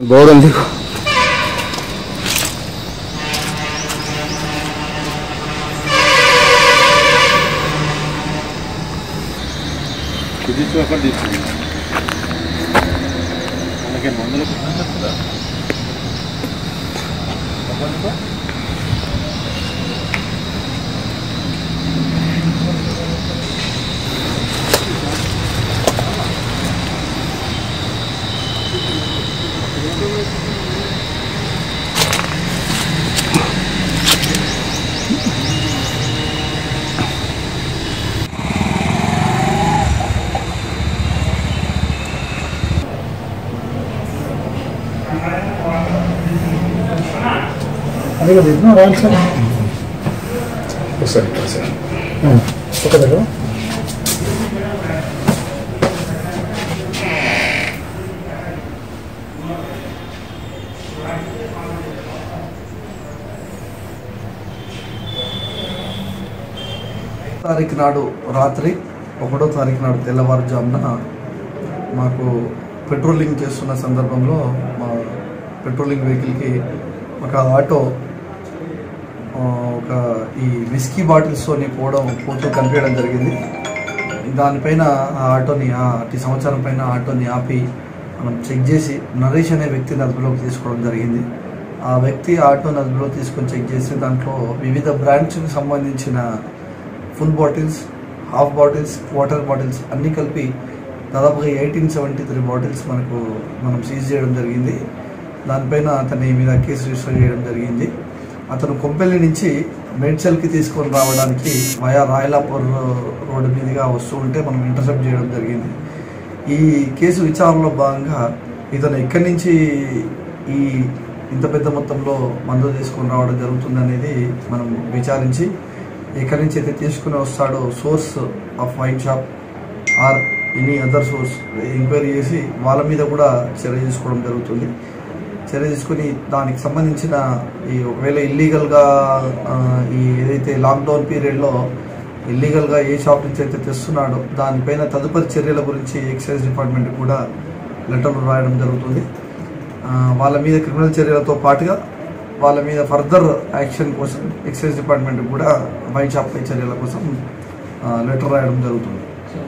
గౌరవం దిగు కుదించి ఒకటి తీసుకుంది మనకి మందులు చెప్తుందా అదే కదా ఎన్నో రావాలి సార్ ఒకసారి ఇక్కడ సార్ ఒక దగ్గర తారీఖు నాడు రాత్రి ఒకటో తారీఖు నాడు తెల్లవారుజామున మాకు పెట్రోలింగ్ చేస్తున్న సందర్భంలో మా పెట్రోలింగ్ వెహికల్కి ఒక ఆటో ఆ, ఒక ఈ విస్కీ బాటిల్స్తోని పోవడం పోతూ కనిపించడం జరిగింది దానిపైన ఆ ఆటోని ఆ అతి సంవత్సరం పైన ఆటోని ఆపి మనం చెక్ చేసి నరేష్ అనే వ్యక్తిని అదుపులోకి తీసుకోవడం జరిగింది ఆ వ్యక్తి ఆటోని అదుపులోకి తీసుకొని చెక్ చేసి దాంట్లో వివిధ బ్రాండ్స్కి సంబంధించిన full bottles half bottles water bottles అన్నీ కలిపి దాదాపుగా ఎయిటీన్ సెవెంటీ త్రీ బాటిల్స్ మనకు మనం సీజ్ చేయడం జరిగింది దానిపైన అతని మీద కేసు రిజిస్టర్ చేయడం జరిగింది అతను కొంపెల్లి నుంచి మేడ్చల్కి తీసుకొని రావడానికి వయా రాయలాపూర్ రోడ్డు మీదుగా వస్తూ ఉంటే మనం ఇంటర్సెప్ట్ చేయడం జరిగింది ఈ కేసు విచారణలో భాగంగా ఇతను ఎక్కడి నుంచి ఈ ఇంత పెద్ద మొత్తంలో మందు తీసుకొని రావడం జరుగుతుంది అనేది మనం విచారించి ఎక్కడి నుంచి అయితే తీసుకుని వస్తాడో source of wine shop or any other source enquiry చేసి వాళ్ళ మీద కూడా చర్య తీసుకోవడం జరుగుతుంది చర్య తీసుకుని దానికి సంబంధించిన ఈ ఒకవేళ ఇల్లీగల్గా ఈ ఏదైతే లాక్డౌన్ పీరియడ్లో ఇల్లీగల్గా ఏ షాప్ నుంచి అయితే తెస్తున్నాడో దానిపైన తదుపరి చర్యల గురించి ఎక్సైజ్ డిపార్ట్మెంట్ కూడా లెటర్లు రాయడం జరుగుతుంది ఆ, వాళ్ళ మీద క్రిమినల్ చర్యలతో పాటుగా వాళ్ళ మీద ఫర్దర్ యాక్షన్ కోసం ఎక్సైజ్ డిపార్ట్మెంట్ కూడా వైన్ షాప్ చర్యల కోసం ఆ, లెటర్ రాయడం జరుగుతుంది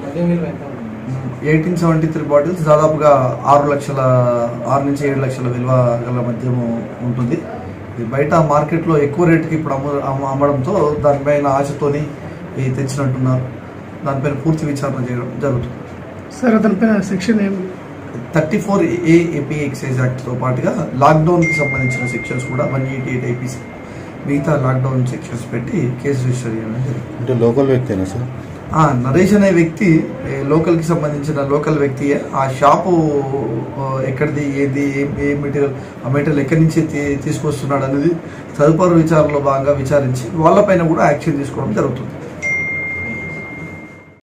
ఎయిటీన్ సెవెంటీ త్రీ బాటిల్స్ దాదాపుగా ఆరు లక్షల ఆరు నుంచి ఏడు లక్షల విలువ గల మద్యము ఉంటుంది ఇది బయట మార్కెట్లో ఎక్కువ రేటుకి ఇప్పుడు అమ్ము అమ్మ- అమ్మడంతో దానిపైన ఆశతోని ఇది తెచ్చినట్టున్నారు దానిపైన పూర్తి విచారణ చేయడం జరుగుతుంది సార్ అతని పైన సెక్షన్ ఏమి thirty four A AP excise యాక్ట్తో పాటుగా లాక్డౌన్కి సంబంధించిన సెక్షన్స్ కూడా వన్ ఎయిటీ ఎయిట్ ఐపీసీ మిగతా లాక్డౌన్ సెక్షన్స్ పెట్టి కేసు రిజిస్టర్ చేయడం జరిగింది అంటే లోకల్ వ్యక్తేనా సార్ ఆ, నరేష్ అనే వ్యక్తి ఏ, లోకల్కి సంబంధించిన లోకల్ వ్యక్తి ఆ షాపు ఆ, ఎక్కడిది ఏది ఏం ఏ మెటీరియల్ ఆ మెటీరియల్ ఎక్కడి నుంచి తీ- తీసుకొస్తున్నాడు అనేది తదుపరి విచారణలో భాగంగా విచారించి వాళ్ళపైన కూడా యాక్షన్ తీసుకోవడం జరుగుతుంది